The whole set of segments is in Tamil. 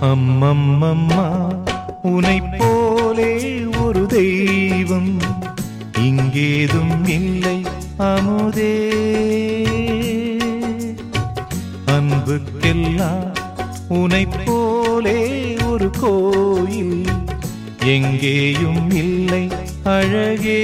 அம்மம்மம்மா உனை போலே ஒரு தெய்வம் இங்கேதும் இல்லை அமுதே அன்புக்கெல்லாம் உனை போலே ஒரு கோயில் எங்கேயும் இல்லை அழகே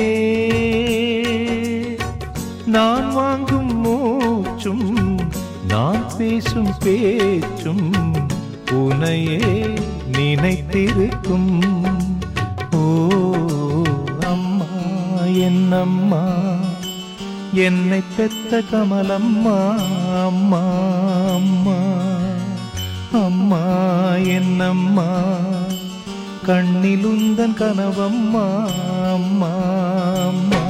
நான் வாங்கும் மூச்சும் நான் பேசும் பேச்சும் உனையே நினைத்திருக்கும் ஓ அம்மா என் அம்மா என்னை பெத்த கமலம்மா அம்மா அம்மா அம்மா என் அம்மா கண்ணிலுந்தன் கனவம்மா அம்மா அம்மா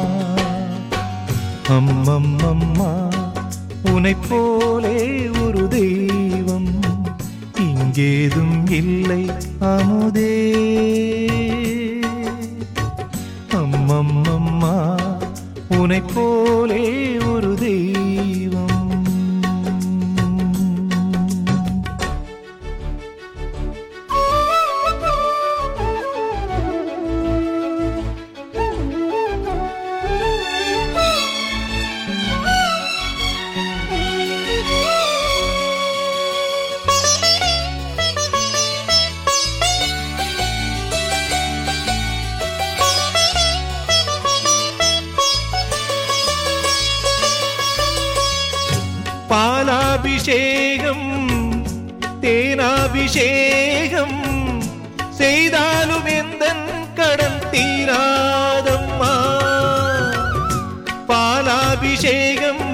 அம்மம்மம்மா உனை போலே ஒரு தெய்வம் இங்கேதும் இல்லை அமுதே அம்மம்மம்மா உனை போலே ஒரு தெய்வம் பாலாபிஷேகம் தேனாபிஷேகம் செய்தாலும் எந்த கடன் தீராதம்மா பாலாபிஷேகம்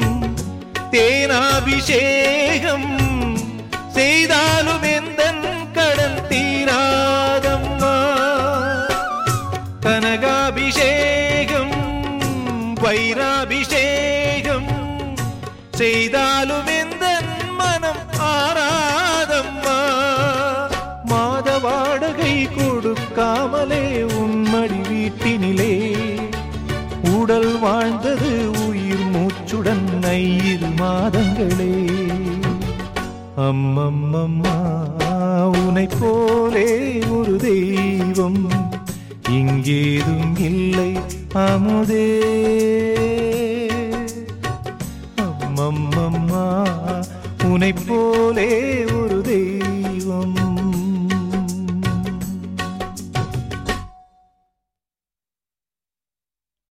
தேனாபிஷேகம் செய்தாலும் எந்த கடன் தீராதம்மா கனகாபிஷேகம் வைராபிஷேகம் செய்தாலும் எந்த மனம் ஆராதம்மா மாத வாடகை கொடுக்காமலே உன்மடி வீட்டினிலே உடல் வாழ்ந்தது உயிர் மூச்சுடன் ஐயிரு மாதங்களே அம்மம்மம்மா உனை போலே ஒரு தெய்வம் இங்கேதும் இல்லை அமுதே அம்மம்மம்மா உனை போலே ஒரு தெய்வம்